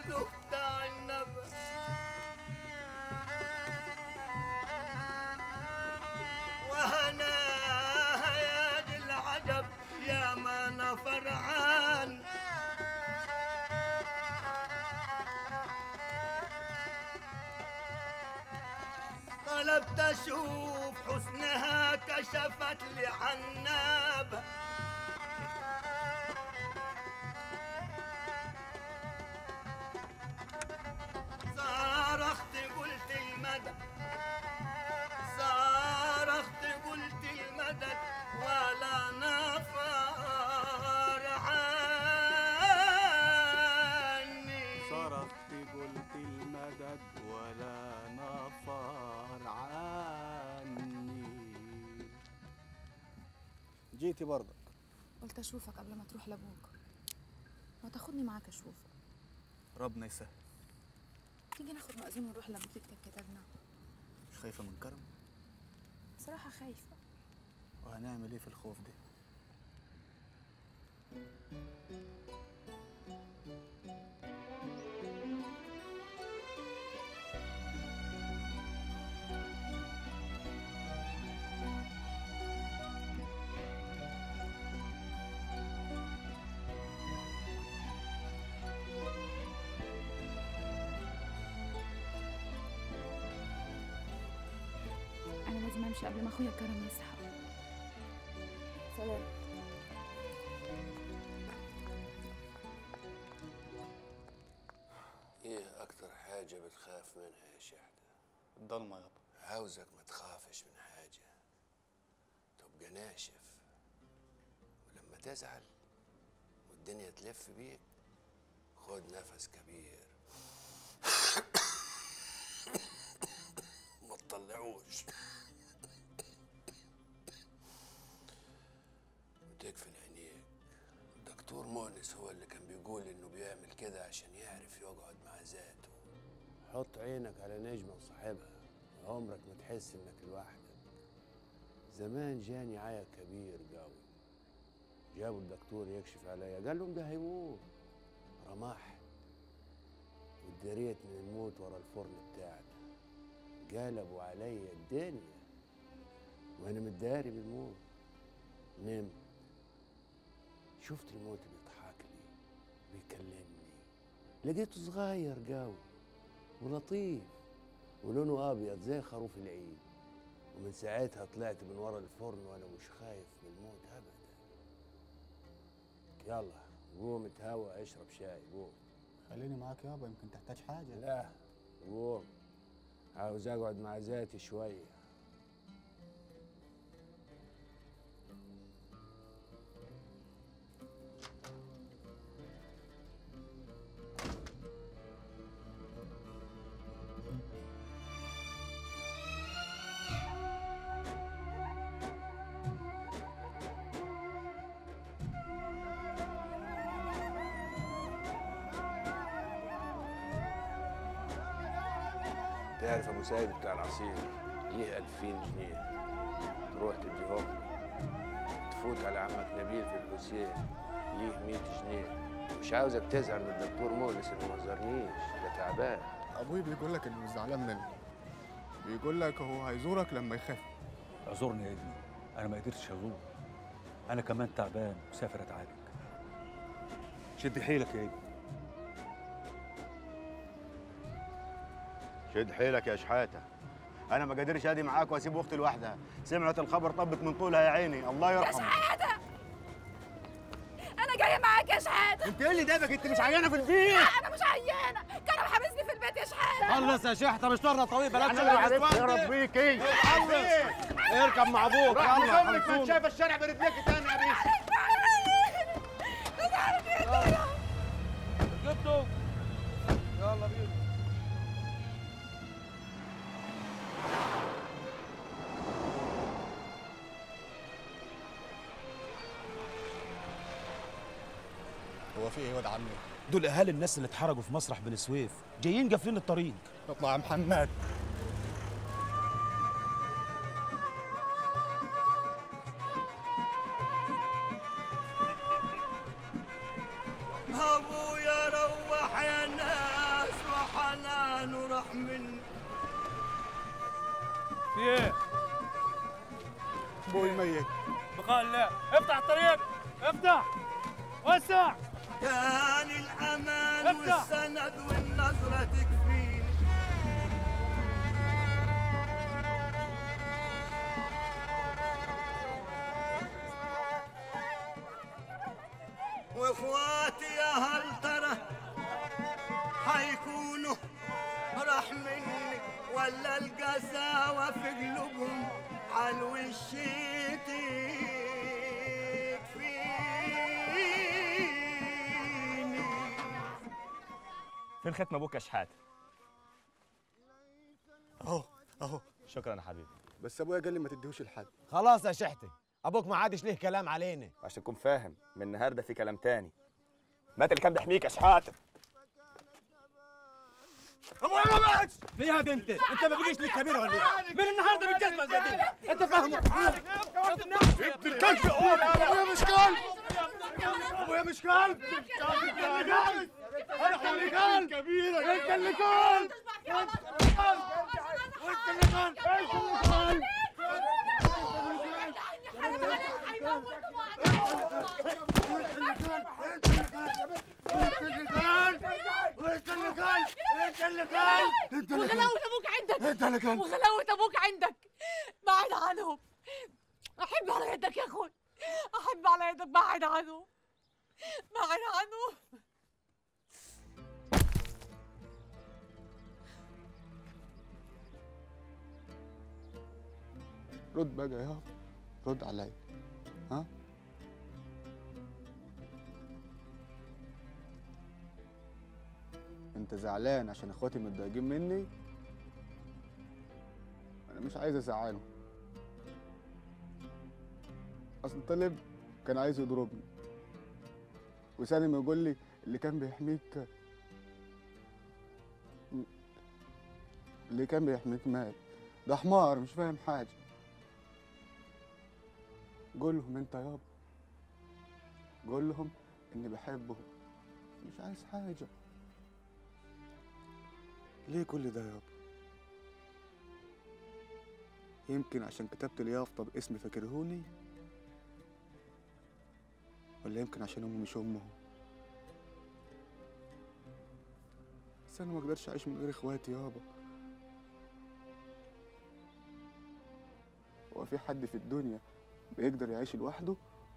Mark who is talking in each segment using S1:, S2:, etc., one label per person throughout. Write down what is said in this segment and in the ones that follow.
S1: ذقت عنبا وهناها يا دي العجب يا ما انا فرحان طلبت اشوف حسنها كشفت لي عنابها صرخت قلت المدد صرخت قلت المدد ولا نفر عني
S2: صرخت قلت المدد ولا نفر عني جيتي برضك
S3: قلت اشوفك قبل ما تروح لابوك وتاخدني معاك اشوفه
S2: ربنا يسهل
S3: تيجي ناخد مأذون ونروح لابوك يكتب كتابنا
S2: مش خايفة من كرم
S3: بصراحة خايفة
S2: وهنعمل ايه في الخوف ده
S3: أنا لازم أمشي قبل ما أخويا كرم يصحى سلام
S4: ايه اكتر حاجة بتخاف منها يا شحتة
S2: الضلمة يابا
S4: عاوزك ما تخافش من حاجة تبقى ناشف ولما تزعل والدنيا تلف بيك خد نفس كبير ما تطلعوش وتقفل عينيك الدكتور مونس هو اللي كان بيقول انه بيعمل كده عشان يعرف يقعد مع ذاته حط عينك على نجمة وصاحبها عمرك ما تحس انك لوحدك زمان جاني عيا كبير قوي جابوا الدكتور يكشف عليا قال لهم ده هيموت رماح واتدريت من الموت ورا الفرن بتاعنا قلبوا عليا الدنيا وانا متداري بالموت نمت شفت الموت بيضحك لي بيكلمني لقيته صغير قوي ولطيف ولونه ابيض زي خروف العيد ومن ساعتها طلعت من ورا الفرن وانا مش خايف من الموت ابدا يلا قوم اتهوى اشرب شاي قوم
S2: خليني معاك يابا يمكن تحتاج حاجة
S4: لا قوم عاوز اقعد مع ذاتي شويه تعرف ابو سيد بتاع العصير ليه 2000 جنيه تروح تديهم له. تفوت على عمك نبيل في الحسين ليه 100 جنيه مش عاوزك تزعل من الدكتور مونس انه ما زارنيش ده تعبان
S5: ابوي بيقول لك انه مش زعلان مني بيقول لك هو هيزورك لما يخاف
S6: اعذرني يا ابني انا ما قدرتش ازور انا كمان تعبان مسافر اتعالج شد حيلك يا ابني
S7: شد حيلك يا شحاته انا ما قادرش ادي معاك واسيب اختي لوحدها سمعت الخبر طبت من طولها يا عيني الله يرحمها
S3: أنا جاية معاك يا شحاتة
S7: انت ايه اللي دافك انت مش عيانه في البيت
S3: أنا مش عيانة كرم حابسني في البيت يا شحاتة
S7: خلص يا شحته مشوارنا طويل بلاش يا بيك ايه اركب مع ابوك يلا عمرك ما شايف الشارع برجليك تاني يا بيش
S6: جبته يلا بينا
S5: هو في ايه يا واد عمي
S8: دول اهالي الناس اللي اتحرجوا في مسرح بني سويف جايين قافلين الطريق
S5: اطلع يا محمد
S1: ابويا روح يا ناس
S6: في ايه؟
S5: ابوي ميت
S6: بقاء الله افتح الطريق افتح وسع
S1: كان الأمان
S6: افتح.
S1: والسند والنظرة تكفيني واخواتي يا هل ترى حيكونوا راح مني ولا القساوة في قلوبهم عن وشيتي تكفيني
S7: فين ختم ابوك يا شحات
S5: اهو اهو
S7: شكرا يا حبيبي
S5: بس ابويا قال لي ما تديهوش لحد
S9: خلاص يا شحتة ابوك ما عادش ليه كلام علينا
S7: عشان تكون فاهم من النهارده في كلام تاني مات اللي كان بيحميك يا شحاته ابويا ما ماتش
S9: فيها انت انت ما بقيش لك كبير ولا ايه من النهارده بالجزمه زي دي انت فاهمه
S5: الكلب ابويا مش كلب ابويا مش كلب انا اللي كلب كبيرة انت اللي كلب انت اللي كلب انت اللي كلب
S10: وغلاوة ابوك عندك
S5: انت اللي كلب
S10: وغلاوة ابوك عندك بعد عنهم احب على يدك يا اخوي احب على يدك بعد عنهم بعد عنهم
S5: رد بقى يا رد عليا ها انت زعلان عشان اخواتي متضايقين مني انا مش عايز ازعله اصل طلب كان عايز يضربني وسالم يقول لي اللي كان بيحميك اللي كان بيحميك مات ده حمار مش فاهم حاجه قول لهم انت يابا قول لهم اني بحبهم مش عايز حاجه ليه كل ده يابا يمكن عشان كتبت اليافطه باسمي فاكرهوني ولا يمكن عشان امي مش امهم بس انا ما اقدرش اعيش من غير اخواتي يابا هو في حد في الدنيا بيقدر يعيش لوحده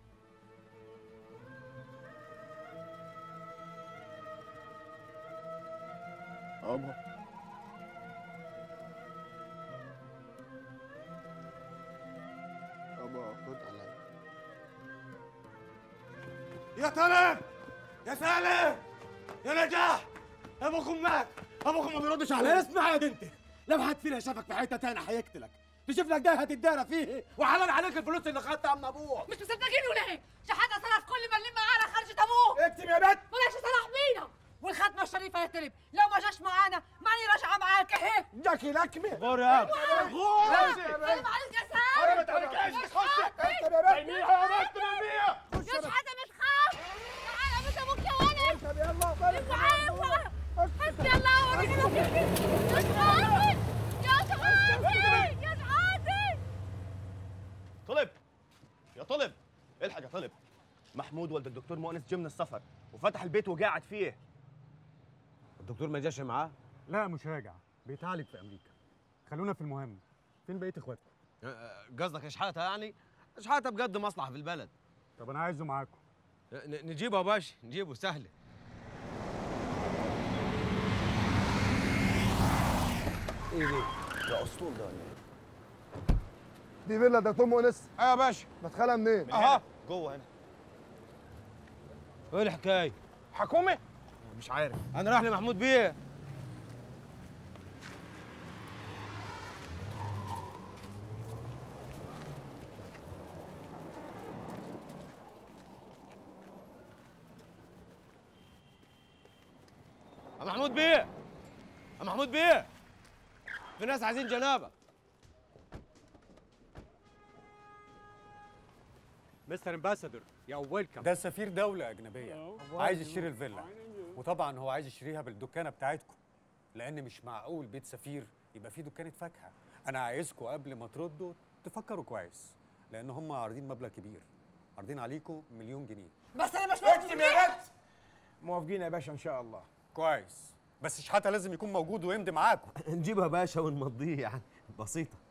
S5: ابا ابا رد عليا
S9: يا طلب يا سالم يا نجاح ابوكم مات ابوكم ما بيردش عليا اسمع يا بنتي لو حد فينا شافك في حته تاني هيقتلك تشوف لك ده هتدارى فيه وحلال عليك الفلوس اللي خدتها من ابوك
S10: مش مصدقين ولا ايه؟ شحاتة صرف كل ما نلم معانا خرجة ابوه
S9: اكتب يا بنت
S10: ولاش صلاح بينا والختمة الشريفة يا تلب لو ما جاش معانا ماني راجعة معاك اهي
S9: جاكي لكمه غور يا غور
S10: سلام عليك يا سالم
S9: ما تعرفش
S10: يا شحاتة
S9: ارميها يا بنت ارميها
S10: يا شحاتة مش خاف تعالى بس ابوك يا ولد اوعى اوعى حسبي الله ونعم الوكيل يا شحاتة يا شحاتة يا شحاتة
S7: طلب يا طلب الحق يا طلب محمود ولد الدكتور مؤنس جه من السفر وفتح البيت وقاعد فيه
S9: الدكتور ما جاش معاه
S11: لا مش راجع بيتعالج في امريكا خلونا في المهم فين بقيه اخواتكم
S9: قصدك يا شحاته يعني شحاته بجد مصلحه في البلد
S11: طب انا عايزه معاكم
S9: ن- نجيبه يا باشا نجيبه سهله ايه دي
S7: يا اسطول ده ولا ايه؟
S5: دي فيلا دكتور مؤنس
S9: ايوه يا باشا
S5: مدخلها منين؟
S9: اها
S7: جوه هنا
S9: ايه الحكايه
S7: حكومه
S9: مش عارف انا رايح لمحمود بيه يا محمود بيه يا محمود بيه في ناس عايزين جنابك
S11: مستر امباسادور يا ويلكم ده سفير دولة أجنبية عايز يشتري الفيلا وطبعا هو عايز يشتريها بالدكانة بتاعتكم لأن مش معقول بيت سفير يبقى فيه دكانة فاكهة انا عايزكم قبل ما تردوا تفكروا كويس لان هم عارضين مبلغ كبير عارضين عليكم مليون جنيه
S9: بس انا مش اكتب يا بنت موافقين يا باشا ان شاء الله
S11: كويس بس شحاته لازم يكون موجود ويمضي معاكم
S12: نجيبها باشا ونمضيه يعني بسيطه